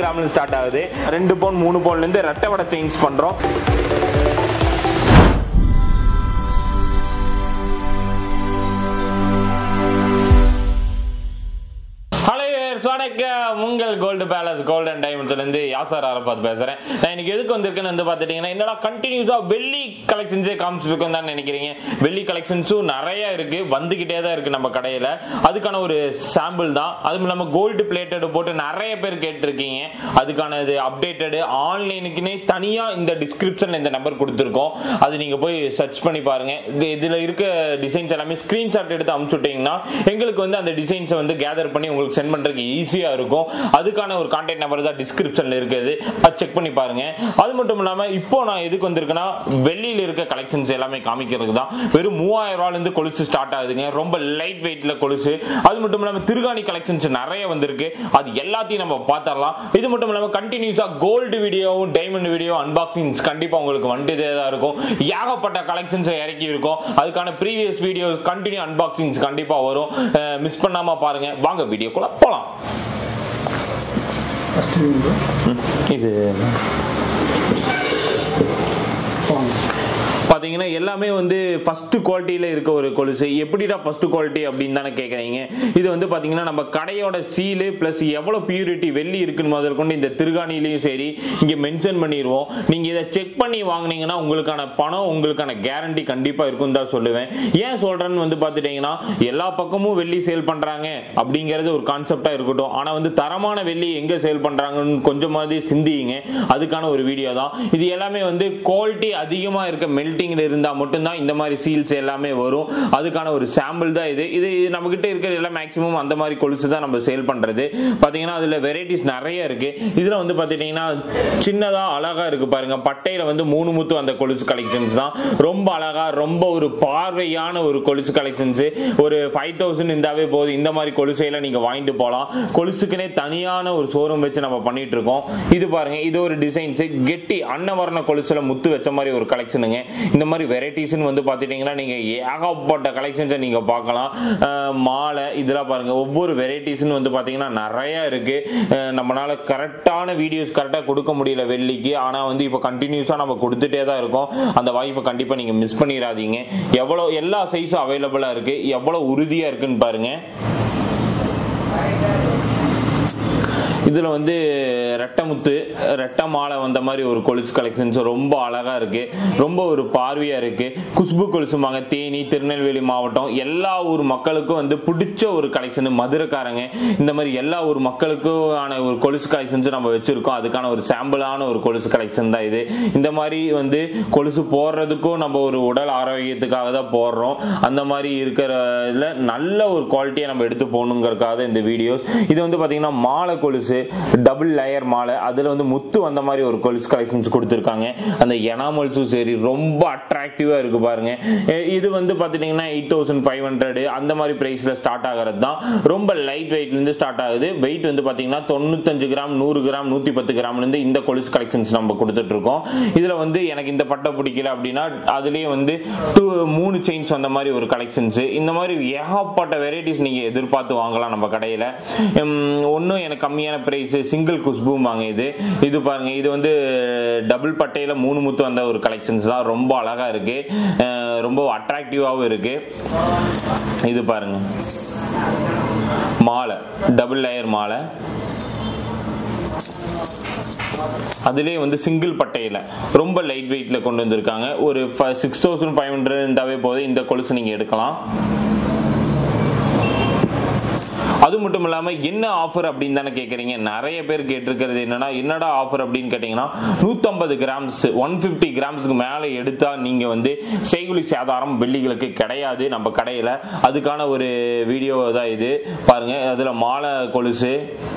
கிராம்ல start ஆகுது ரெண்டு பவுன் மூணு பவுன்ல இருந்து ரெட்டை வடை செயின்ஸ் பண்றோம் ஹலோ வணக்கம் உங்கள் கோல்டு பேலஸ் கோல்டன் டைமண்ட்ஸ்லேருந்து யாசர் அரபாத் பேசுகிறேன் நான் இன்னைக்கு எதுக்கு வந்திருக்கேன்னு வந்து பார்த்துட்டிங்கன்னா என்னடா கண்டினியூஸாக வெள்ளி கலெக்ஷன்ஸே காமிச்சிருக்கோம் தான் நினைக்கிறீங்க வெள்ளி கலெக்ஷன்ஸும் நிறைய இருக்குது வந்துக்கிட்டே தான் இருக்குது நம்ம கடையில் அதுக்கான ஒரு சாம்பிள் தான் அதுவும் இல்லாமல் கோல்டு பிளேட்டடு போட்டு நிறைய பேர் கேட்டிருக்கீங்க அதுக்கான இது அப்டேட்டடு ஆன்லைனுக்குன்னே தனியாக இந்த டிஸ்கிரிப்ஷனில் இந்த நம்பர் கொடுத்துருக்கோம் அது நீங்கள் போய் சர்ச் பண்ணி பாருங்கள் இது இதில் இருக்க டிசைன்ஸ் எல்லாமே ஸ்க்ரீன்ஷாட் எடுத்து அமுச்சு விட்டீங்கன்னா எங்களுக்கு வந்து அந்த டிசைன்ஸை வந்து கேதர் பண்ணி உங்களுக்கு சென்ட் பண்ணுறதுக்கு ஈஸியாக இருக்கும் அதுக்கான ஒரு கான்டாக்ட் நம்பர் தான் டிஸ்கிரிப்ஷனில் இருக்குது அது செக் பண்ணி பாருங்க அது மட்டும் இல்லாமல் இப்போ நான் எதுக்கு வந்திருக்கேன்னா வெள்ளியில் இருக்க கலெக்ஷன்ஸ் எல்லாமே காமிக்கிறதுக்கு தான் வெறும் மூவாயிரம் ரூபாயிலேருந்து கொலுசு ஸ்டார்ட் ஆகுதுங்க ரொம்ப லைட் வெயிட்ல கொலுசு அது மட்டும் இல்லாமல் திருகாணி கலெக்ஷன்ஸ் நிறைய வந்திருக்கு அது எல்லாத்தையும் நம்ம பார்த்துடலாம் இது மட்டும் இல்லாமல் கண்டினியூஸாக கோல்டு வீடியோவும் டைமண்ட் வீடியோ அன்பாக்சிங்ஸ் கண்டிப்பாக உங்களுக்கு வந்துட்டே தான் இருக்கும் ஏகப்பட்ட கலெக்ஷன்ஸ் இறக்கி இருக்கும் அதுக்கான ப்ரீவியஸ் வீடியோ கண்டினியூ அன்பாக்சிங்ஸ் கண்டிப்பாக வரும் மிஸ் பண்ணாம பாருங்க வாங்க வீடியோக்குள்ள போகலாம் ஃபஸ்ட்டு வீடியோ இது வாங்க பார்த்தீங்கன்னா எல்லாமே வந்து ஃபர்ஸ்ட் குவாலிட்டியில் இருக்க ஒரு கொலுசு எப்படிடா ஃபர்ஸ்ட் குவாலிட்டி அப்படின்னு தானே கேட்குறீங்க இது வந்து பார்த்தீங்கன்னா நம்ம கடையோட சீலு ப்ளஸ் எவ்வளோ பியூரிட்டி வெள்ளி இருக்குன்னு முதல் கொண்டு இந்த திருகாணிலையும் சரி இங்கே மென்ஷன் பண்ணிடுவோம் நீங்கள் இதை செக் பண்ணி வாங்குனீங்கன்னா உங்களுக்கான பணம் உங்களுக்கான கேரண்டி கண்டிப்பாக இருக்குன்னு தான் சொல்லுவேன் ஏன் சொல்கிறேன்னு வந்து பார்த்துட்டிங்கன்னா எல்லா பக்கமும் வெள்ளி சேல் பண்ணுறாங்க அப்படிங்கிறது ஒரு கான்செப்டாக இருக்கட்டும் ஆனால் வந்து தரமான வெள்ளி எங்கே சேல் பண்ணுறாங்கன்னு கொஞ்சமாவது சிந்திங்க அதுக்கான ஒரு வீடியோ தான் இது எல்லாமே வந்து குவாலிட்டி அதிகமாக இருக்க மெல்டிங்கில் இருந்தால் மட்டும்தான் இந்த மாதிரி சீல்ஸ் எல்லாமே வரும் அதுக்கான ஒரு சாம்பிள் தான் இது இது நம்மக்கிட்ட இருக்கிற எல்லாம் மேக்ஸிமம் அந்த மாதிரி கொலுசு தான் நம்ம சேல் பண்ணுறது பார்த்தீங்கன்னா அதில் வெரைட்டிஸ் நிறைய இருக்குது இதில் வந்து பார்த்துட்டிங்கன்னா சின்னதாக அழகாக இருக்குது பாருங்க பட்டையில் வந்து மூணு முத்து அந்த கொலுசு கலெக்ஷன்ஸ் தான் ரொம்ப அழகாக ரொம்ப ஒரு பார்வையான ஒரு கொலுசு கலெக்ஷன்ஸு ஒரு ஃபைவ் தௌசண்ட் இருந்தாவே போதும் இந்த மாதிரி கொலுசையெல்லாம் நீங்கள் வாங்கிட்டு போகலாம் கொலுசுக்குனே தனியான ஒரு ஷோரூம் வச்சு நம்ம பண்ணிட்டு இருக்கோம் இது பாருங்க இது ஒரு டிசைன்ஸு கெட்டி அன்னவர்ண கொலுசுல முத்து வச்ச மாதிரி ஒரு கலெக்ஷனுங்க இந்த மாதிரி வெரைட்டிஸ்னு வந்து பார்த்துட்டிங்கன்னா நீங்கள் ஏகப்பட்ட கலெக்ஷன்ஸை நீங்கள் பார்க்கலாம் அஹ் மாலை இதெல்லாம் பாருங்க ஒவ்வொரு வெரைட்டிஸ்னு வந்து பார்த்தீங்கன்னா நிறைய இருக்கு அஹ் நம்மளால கரெக்டான வீடியோஸ் கரெக்டாக கொடுக்க முடியல வெள்ளிக்கு ஆனால் வந்து இப்போ கண்டினியூஸாக நம்ம கொடுத்துட்டே தான் இருக்கோம் அந்த வாய்ப்பை கண்டிப்பாக நீங்கள் மிஸ் பண்ணிடாதீங்க எவ்வளோ எல்லா சைஸும் அவைலபிளாக இருக்கு எவ்வளோ உறுதியாக இருக்குன்னு பாருங்க இதில் வந்து ரெட்டமுத்து ரெட்டை மாலை வந்த மாதிரி ஒரு கொலுசு கலெக்ஷன்ஸ் ரொம்ப அழகாக இருக்குது ரொம்ப ஒரு பார்வையாக இருக்குது குஷ்பு கொலுசுமாங்க தேனி திருநெல்வேலி மாவட்டம் எல்லா ஊர் மக்களுக்கும் வந்து பிடிச்ச ஒரு கலெக்ஷன் மதுரைக்காரங்க இந்த மாதிரி எல்லா ஊர் மக்களுக்கும் ஆன ஒரு கொலுசு கலெக்ஷன்ஸ் நம்ம வச்சுருக்கோம் அதுக்கான ஒரு சாம்பிளான ஒரு கொலுசு கலெக்ஷன் தான் இது இந்த மாதிரி வந்து கொலுசு போடுறதுக்கும் நம்ம ஒரு உடல் ஆரோக்கியத்துக்காக தான் போடுறோம் அந்த மாதிரி இருக்கிற இதில் நல்ல ஒரு குவாலிட்டியை நம்ம எடுத்து போகணுங்கிறதுக்காக இந்த வீடியோஸ் இது வந்து பார்த்தீங்கன்னா மாலை கொலுசு டபுள் லேயர் மாலை அதில் வந்து முத்து வந்த மாதிரி ஒரு கொலுசு கலெக்ஷன்ஸ் கொடுத்துருக்காங்க அந்த எனாமல்ஸும் சரி ரொம்ப அட்ராக்டிவாக இருக்குது பாருங்க எ- இது வந்து பார்த்துட்டிங்கன்னா எயிட் தௌசண்ட் ஃபைவ் ஹண்ட்ரடு அந்த மாதிரி ப்ரைஸில் ஸ்டார்ட் ஆகிறது தான் ரொம்ப லைட் வெயிட்லேருந்து ஸ்டார்ட் ஆகுது வெயிட் வந்து பார்த்தீங்கன்னா தொண்ணூத்தஞ்சு கிராம் நூறு கிராம் நூற்றி பத்து கிராம்லேருந்து இந்த கொலுசு கலெக்ஷன்ஸ் நம்ம கொடுத்துட்ருக்கோம் இதில் வந்து எனக்கு இந்த பட்டை பிடிக்கல அப்படின்னா அதுலேயே வந்து டூ மூணு செயின்ஸ் வந்த மாதிரி ஒரு கலெக்ஷன்ஸு இந்த மாதிரி ஏகப்பட்ட வெரைட்டிஸ் நீங்கள் எதிர்பார்த்து வாங்கலாம் நம்ம கடையில் ஒன்றும் எனக்கு கம்மியான ப்ரைஸு சிங்கிள் குஷ்புமாங்க இது இது பாருங்க இது வந்து டபுள் பட்டையில் மூணு முத்து வந்த ஒரு கலெக்ஷன்ஸ் தான் ரொம்ப அழகாக இருக்குது ரொம்ப அட்ராக்டிவாகவும் இருக்குது இது பாருங்க மாலை டபுள் லேயர் மாலை அதுலேயே வந்து சிங்கிள் பட்டையில் ரொம்ப லைட் வெயிட்டில் கொண்டு வந்திருக்காங்க ஒரு சிக்ஸ் தௌசண்ட் ஃபைவ் ஹண்ட்ரட் இருந்தாவே போதும் இந்த கொலுசு நீங்கள் எடுக்கலாம் அது மட்டும் இல்லாமல் என்ன ஆஃபர் அப்படின்னு தானே கேட்குறீங்க நிறைய பேர் கேட்டிருக்கிறது என்னன்னா என்னடா ஆஃபர் அப்படின்னு கேட்டிங்கன்னா நூற்றம்பது கிராம்ஸ் ஒன் ஃபிஃப்டி கிராம்ஸ்க்கு மேலே எடுத்தால் நீங்கள் வந்து செய்குலி சேதாரம் வெள்ளிகளுக்கு கிடையாது நம்ம கடையில் அதுக்கான ஒரு வீடியோ தான் இது பாருங்க அதில் மாலை கொலுசு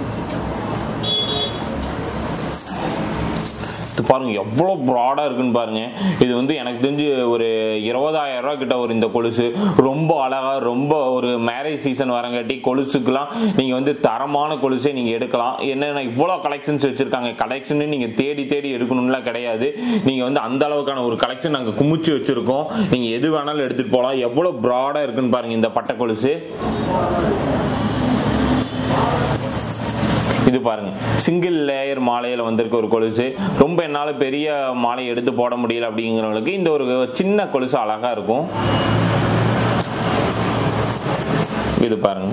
இது பாருங்க எவ்வளோ ப்ராடாக இருக்குன்னு பாருங்க இது வந்து எனக்கு தெரிஞ்சு ஒரு இருபதாயிரம் ரூபா கிட்ட ஒரு இந்த கொலுசு ரொம்ப அழகா ரொம்ப ஒரு மேரேஜ் சீசன் வரங்காட்டி கொலுசுக்கெல்லாம் நீங்கள் வந்து தரமான கொலுசே நீங்கள் எடுக்கலாம் என்னென்ன இவ்வளோ கலெக்ஷன்ஸ் வச்சுருக்காங்க கலெக்ஷன் நீங்கள் தேடி தேடி எடுக்கணும்லாம் கிடையாது நீங்கள் வந்து அந்த அளவுக்கான ஒரு கலெக்ஷன் நாங்கள் குமிச்சு வச்சுருக்கோம் நீங்கள் எது வேணாலும் எடுத்துகிட்டு போகலாம் எவ்வளோ ப்ராடாக இருக்குன்னு பாருங்க இந்த பட்டை கொலுசு இது பாருங்க சிங்கிள் லேயர் மாலையில வந்திருக்க ஒரு கொலுசு ரொம்ப என்னால பெரிய மாலை எடுத்து போட முடியல அப்படிங்கிறவங்களுக்கு இந்த ஒரு சின்ன கொலுசு அழகா இருக்கும் இது பாருங்க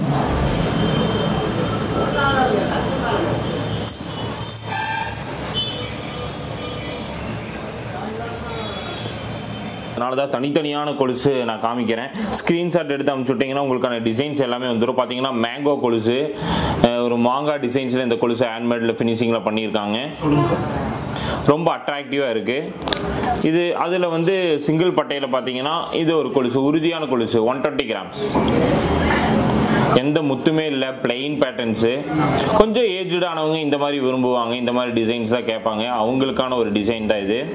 அதனால தான் தனித்தனியான கொலுசு நான் காமிக்கிறேன் ஸ்க்ரீன்ஷாட் எடுத்து அனுப்பிச்சு விட்டீங்கன்னா உங்களுக்கான டிசைன்ஸ் எல்லாமே வந்துடும் பார்த்தீங்கன்னா மேங்கோ கொலுசு அஹ் ஒரு மாங்காய் டிசைன்ஸில் இந்த கொலுசு ஹேண்ட்மேடில் ஃபினிஷிங்கில் பண்ணியிருக்காங்க ரொம்ப அட்ராக்டிவாக இருக்குது இது அதில் வந்து சிங்கிள் பட்டையில் பார்த்தீங்கன்னா இது ஒரு கொலுசு உறுதியான கொலுசு ஒன் டுவெண்ட்டி கிராம்ஸ் எந்த முத்துமே இல்லை பிளெயின் பேட்டர்ன்ஸு கொஞ்சம் ஏஜ்டு ஆனவங்க இந்த மாதிரி விரும்புவாங்க இந்த மாதிரி டிசைன்ஸ் தான் கேட்பாங்க அவங்களுக்கான ஒரு டிசைன் தான் இது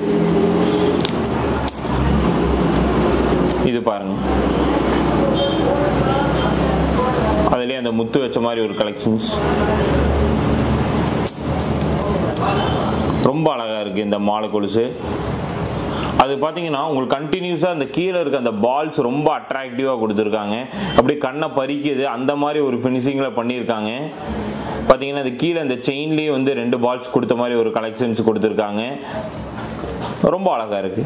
இது பாருங்க அதுலயே அந்த முத்து வச்ச மாதிரி ஒரு கலெக்ஷன்ஸ் ரொம்ப அழகா இருக்கு இந்த மாலை கொலுசு அது பார்த்தீங்கன்னா உங்களுக்கு கண்டினியூஸாக அந்த கீழே இருக்க அந்த பால்ஸ் ரொம்ப அட்ராக்டிவாக கொடுத்துருக்காங்க அப்படியே கண்ணை பறிக்குது அந்த மாதிரி ஒரு ஃபினிஷிங்கில் பண்ணியிருக்காங்க பார்த்தீங்கன்னா அது கீழே அந்த செயின்லேயே வந்து ரெண்டு பால்ஸ் கொடுத்த மாதிரி ஒரு கலெக்ஷன்ஸ் கொடுத்துருக்காங்க ரொம்ப அழகா இருக்கு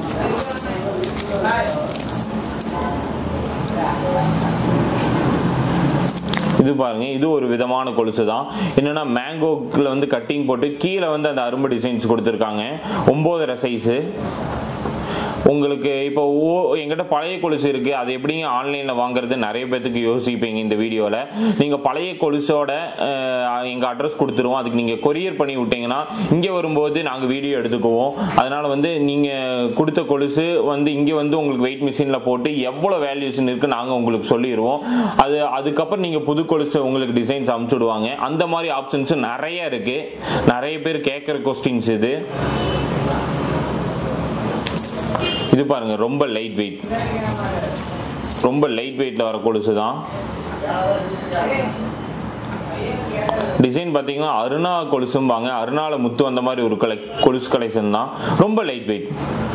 இது பாருங்க இது ஒரு விதமான கொலுசு தான் என்னன்னா மேங்கோக்குள்ள வந்து கட்டிங் போட்டு கீழே வந்து அந்த அரும்பு டிசைன்ஸ் கொடுத்துருக்காங்க ஒன்பதரை சைஸு உங்களுக்கு இப்போ ஓ எங்கிட்ட பழைய கொலுசு இருக்கு அது எப்படிங்க ஆன்லைன்ல வாங்குறது நிறைய பேத்துக்கு யோசிப்பீங்க இந்த வீடியோல நீங்க பழைய கொலுசோட அஹ், எங்க அட்ரஸ் கொடுத்துருவோம் அதுக்கு நீங்க கொரியர் பண்ணி விட்டீங்கன்னா இங்க வரும்போது நாங்க வீடியோ எடுத்துக்குவோம் அதனால வந்து நீங்க கொடுத்த கொலுசு வந்து இங்க வந்து உங்களுக்கு வெயிட் மிஷின்ல போட்டு எவ்வளவு வேல்யூஷன் இருக்கு நாங்க உங்களுக்கு சொல்லிடுவோம் அது அதுக்கப்புறம் நீங்க புது கொலுசு உங்களுக்கு டிசைன்ஸ் அமுச்சுடுவாங்க அந்த மாதிரி ஆப்ஷன்ஸ் நிறைய இருக்கு நிறைய பேர் கேட்குற கொஸ்டின்ஸ் இது இது பாருங்க ரொம்ப லைட் வெயிட் ரொம்ப லைட் வெயிட்ல வர கொலுசு தான் டிசைன் பார்த்தீங்கன்னா அருணா கொலுசும்பாங்க அருணால முத்து அந்த மாதிரி ஒரு கலை கொலுசு கலெக்ஷன் தான் ரொம்ப லைட் வெயிட்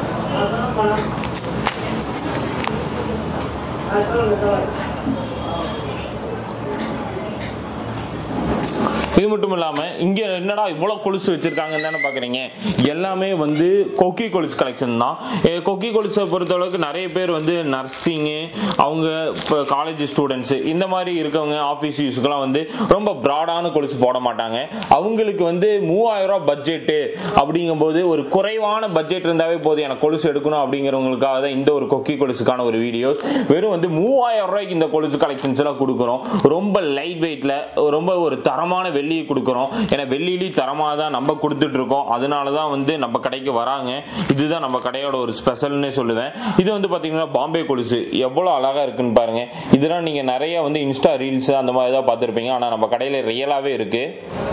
இது மட்டும் இல்லாம இங்க என்னடா இவ்வளவு கொலுசு வச்சிருக்காங்கன்னு தானே பாக்குறீங்க எல்லாமே வந்து கொக்கி கொலுசு கலெக்ஷன் தான் ஏ, கொக்கி கொலுசை பொறுத்தளவுக்கு நிறைய பேர் வந்து நர்சிங்கு அவங்க இப்போ காலேஜ் ஸ்டூடெண்ட்ஸ் இந்த மாதிரி இருக்கவங்க ஆஃபீஸ் யூஸ்க்குலாம் வந்து ரொம்ப ப்ராடான கொலுசு போட மாட்டாங்க அவங்களுக்கு வந்து மூவாயிரம் ரூபாய் பட்ஜெட்டு அப்படிங்கும்போது ஒரு குறைவான பட்ஜெட் இருந்தாவே போதும் எனக்கு கொலுசு எடுக்கணும் அப்படிங்கிறவங்களுக்காக தான் இந்த ஒரு கொக்கி கொலுசுக்கான ஒரு வீடியோஸ் வெறும் வந்து மூவாயிரம் ரூபாய்க்கு இந்த கொலுசு கலெக்ஷன்ஸ் எல்லாம் கொடுக்குறோம் ரொம்ப லைட் வெயிட்ல ரொம்ப ஒரு தரமான வெள்ளியை கொடுக்குறோம் ஏன்னா வெள்ளியிலேயும் தரமாக தான் நம்ம கொடுத்துட்டு இருக்கோம் அதனால தான் வந்து நம்ம கடைக்கு வராங்க இதுதான் நம்ம கடையோட ஒரு ஸ்பெஷல்னே சொல்லுவேன் இது வந்து பார்த்தீங்கன்னா பாம்பே கொலுசு எவ்வளோ அழகாக இருக்குன்னு பாருங்க இதெல்லாம் நீங்கள் நிறைய வந்து இன்ஸ்டா ரீல்ஸ் அந்த மாதிரி தான் பார்த்துருப்பீங்க ஆனால் நம்ம கடையில் ரியலாகவே இருக்கு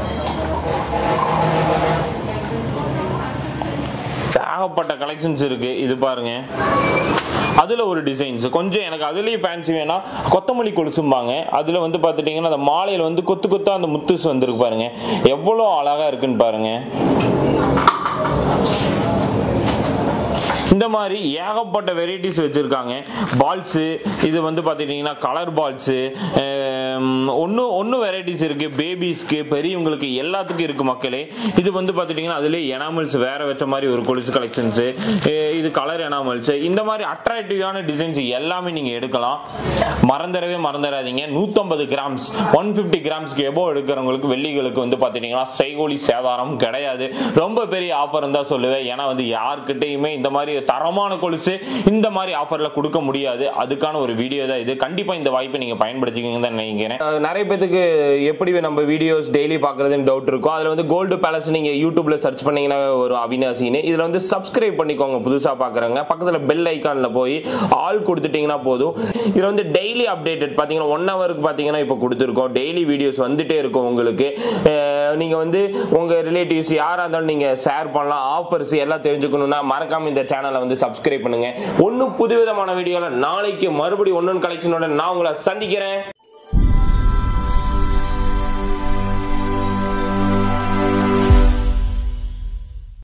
ஏகப்பட்ட கலெக்ஷன்ஸ் இருக்கு இது பாருங்க அதுல ஒரு டிசைன்ஸ் கொஞ்சம் எனக்கு அதுலயும் ஃபேன்சி வேணா கொத்தமல்லி கொலுசும்பாங்க அதுல வந்து பார்த்துட்டீங்கன்னா அந்த மாலையில வந்து கொத்து கொத்தா அந்த முத்துஸ் வந்திருக்கு பாருங்க எவ்வளோ அழகா இருக்குன்னு பாருங்க இந்த மாதிரி ஏகப்பட்ட வெரைட்டிஸ் வச்சுருக்காங்க பால்ஸு இது வந்து பார்த்துட்டிங்கன்னா கலர் பால்ஸு ஒன்று ஒன்று வெரைட்டிஸ் இருக்குது பேபிஸ்க்கு பெரியவங்களுக்கு எல்லாத்துக்கும் இருக்குது மக்களே இது வந்து பார்த்துட்டிங்கன்னா அதுலேயே எனாமல்ஸ் வேற வச்ச மாதிரி ஒரு கொலுசு கலெக்ஷன்ஸு இது கலர் எனாமல்ஸ் இந்த மாதிரி அட்ராக்டிவான டிசைன்ஸ் எல்லாமே நீங்கள் எடுக்கலாம் மறந்துடவே மறந்துடாதீங்க நூற்றம்பது கிராம்ஸ் ஒன் ஃபிஃப்டி கிராம்ஸ்க்கு எபோ எடுக்கிறவங்களுக்கு வெள்ளிகளுக்கு வந்து பார்த்துட்டிங்கன்னா செய்கோலி சேதாரம் கிடையாது ரொம்ப பெரிய ஆஃபர் தான் சொல்லுவேன் ஏன்னா வந்து யார்கிட்டயுமே இந்த மாதிரி தரமான கொலுசு இந்த மாதிரி ஆஃபர்ல கொடுக்க முடியாது அதுக்கான ஒரு வீடியோ தான் இது கண்டிப்பா இந்த வாய்ப்பை நீங்க பயன்படுத்திக்கங்க தான் நினைக்கிறேன் அஹ் நிறைய பேத்துக்கு எப்படி நம்ம வீடியோஸ் டெய்லி பார்க்குறதுன்னு டவுட் இருக்கும் அதில் வந்து கோல்டு பேலஸ் நீங்கள் யூடியூப்ல சர்ச் பண்ணீங்கன்னா ஒரு அவினாசின்னு இதில் வந்து சப்ஸ்கிரைப் பண்ணிக்கோங்க புதுசாக பார்க்குறவங்க பக்கத்தில் பெல் ஐக்கானில் போய் ஆல் கொடுத்துட்டீங்கன்னா போதும் இதில் வந்து டெய்லி அப்டேட்டட் பார்த்தீங்கன்னா ஒன் ஹவருக்கு பார்த்தீங்கன்னா இப்போ கொடுத்துருக்கோம் டெய்லி வீடியோஸ் வந்துட்டே இருக்கும் உங்களுக்கு நீங்கள் வந்து உங்கள் ரிலேட்டிவ்ஸ் யாராக இருந்தாலும் நீங்கள் ஷேர் பண்ணலாம் ஆஃபர்ஸ் எல்லாம் தெரிஞ்சுக்கணும்னா மறக்காம இந்த சேனலை வந்து சப்ஸ்கிரைப் பண்ணுங்க ஒன்றும் புதுவிதமான வீடியோவில் நாளைக்கு மறுபடியும் ஒன்று கலெக்ஷனோட நான் உங்களை சந்திக்கிறேன்